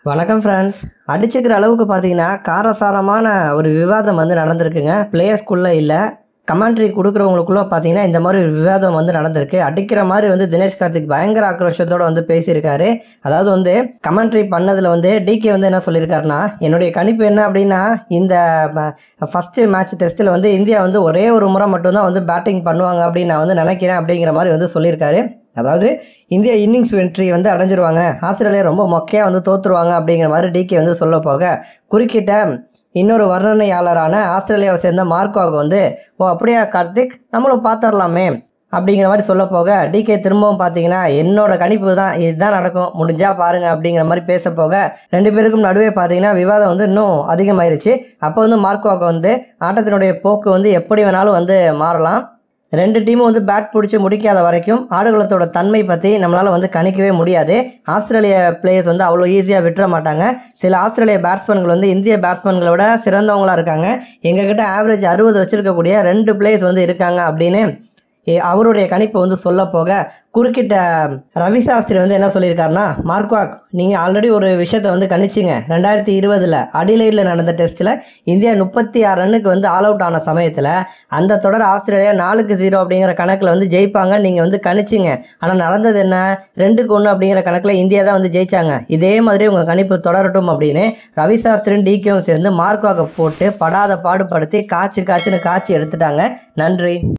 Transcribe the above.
வணக்கம் ஃப்ரெண்ட்ஸ் அடிச்சுக்கிற அளவுக்கு பார்த்தீங்கன்னா காரசாரமான ஒரு விவாதம் வந்து நடந்திருக்குங்க பிளேயர்ஸ்குள்ளே இல்லை கமெண்ட்ரி கொடுக்குறவங்களுக்குள்ள பார்த்தீங்கன்னா இந்த மாதிரி ஒரு விவாதம் வந்து நடந்திருக்கு அடிக்கிற மாதிரி வந்து தினேஷ் கார்த்திக் பயங்கர ஆக்ரோஷத்தோட வந்து பேசியிருக்காரு அதாவது வந்து கமெண்ட்ரி பண்ணதில் வந்து டிகே வந்து என்ன சொல்லியிருக்காருன்னா என்னுடைய கணிப்பு என்ன அப்படின்னா இந்த ஃபஸ்ட்டு மேட்ச் டெஸ்ட்டில் வந்து இந்தியா வந்து ஒரே ஒரு முறை மட்டும்தான் வந்து பேட்டிங் பண்ணுவாங்க அப்படின்னு நான் வந்து நினைக்கிறேன் அப்படிங்கிற மாதிரி வந்து சொல்லியிருக்காரு அதாவது இந்தியா இன்னிங்ஸ் வெற்றி வந்து அடைஞ்சிருவாங்க ஆஸ்திரேலியா ரொம்ப மொக்கையாக வந்து தோற்றுருவாங்க அப்படிங்கிற மாதிரி டிகே வந்து சொல்ல போக குறுக்கிட்ட இன்னொரு வர்ணனையாளரான ஆஸ்திரேலியாவை சேர்ந்த மார்க்கோவுக்கு வந்து ஓ அப்படியா கார்த்திக் நம்மளும் பார்த்துடலாமே அப்படிங்கிற மாதிரி சொல்ல போக டிகே திரும்பவும் பார்த்தீங்கன்னா என்னோட கணிப்பு தான் இதுதான் நடக்கும் முடிஞ்சா பாருங்க அப்படிங்கிற மாதிரி பேச போக ரெண்டு பேருக்கும் நடுவே பார்த்தீங்கன்னா விவாதம் வந்து இன்னும் அதிகமாயிருச்சு அப்போ வந்து மார்க்கோவுக்கு வந்து ஆட்டத்தினுடைய போக்கு வந்து எப்படி வேணாலும் வந்து மாறலாம் ரெண்டு டீமும் வந்து பேட் பிடிச்சி முடிக்காத வரைக்கும் ஆடுகளத்தோட தன்மை பற்றி நம்மளால் வந்து கணிக்கவே முடியாது ஆஸ்திரேலிய பிளேயர்ஸ் வந்து அவ்வளோ ஈஸியாக விட்டுற மாட்டாங்க சில ஆஸ்திரேலிய பேட்ஸ்மேன்கள் வந்து இந்திய பேட்ஸ்மேன்களை விட சிறந்தவங்களா இருக்காங்க எங்ககிட்ட ஆவரேஜ் அறுபது வச்சிருக்கக்கூடிய ரெண்டு பிளேயர்ஸ் வந்து இருக்காங்க அப்படின்னு ஏ- அவருடைய கணிப்பை வந்து சொல்ல போக குறுக்கிட்ட ரவி சாஸ்திரி வந்து என்ன சொல்லியிருக்காருன்னா மார்க்வாக் நீங்கள் ஆல்ரெடி ஒரு விஷயத்தை வந்து கணிச்சிங்க ரெண்டாயிரத்தி இருபதில் அடிலைடில் நடந்த டெஸ்ட்டில் இந்தியா முப்பத்தி ஆறு ரன்னுக்கு வந்து ஆல் அவுட் ஆன சமயத்தில் அந்த தொடர் ஆஸ்திரேலியா நாலுக்கு ஜீரோ அப்படிங்கிற கணக்கில் வந்து ஜெயிப்பாங்க நீங்கள் வந்து கணிச்சிங்க ஆனால் நடந்தது என்ன ரெண்டுக்கு ஒன்று அப்படிங்கிற கணக்கில் இந்தியா தான் வந்து ஜெயிச்சாங்க இதே மாதிரி உங்கள் கணிப்பு தொடரட்டும் அப்படின்னு ரவி சாஸ்திரியும் டிகேவும் சேர்ந்து மார்க்வாக்கை போட்டு படாத பாடுபடுத்தி காய்ச்சி காய்ச்சின்னு காய்ச்சி எடுத்துட்டாங்க நன்றி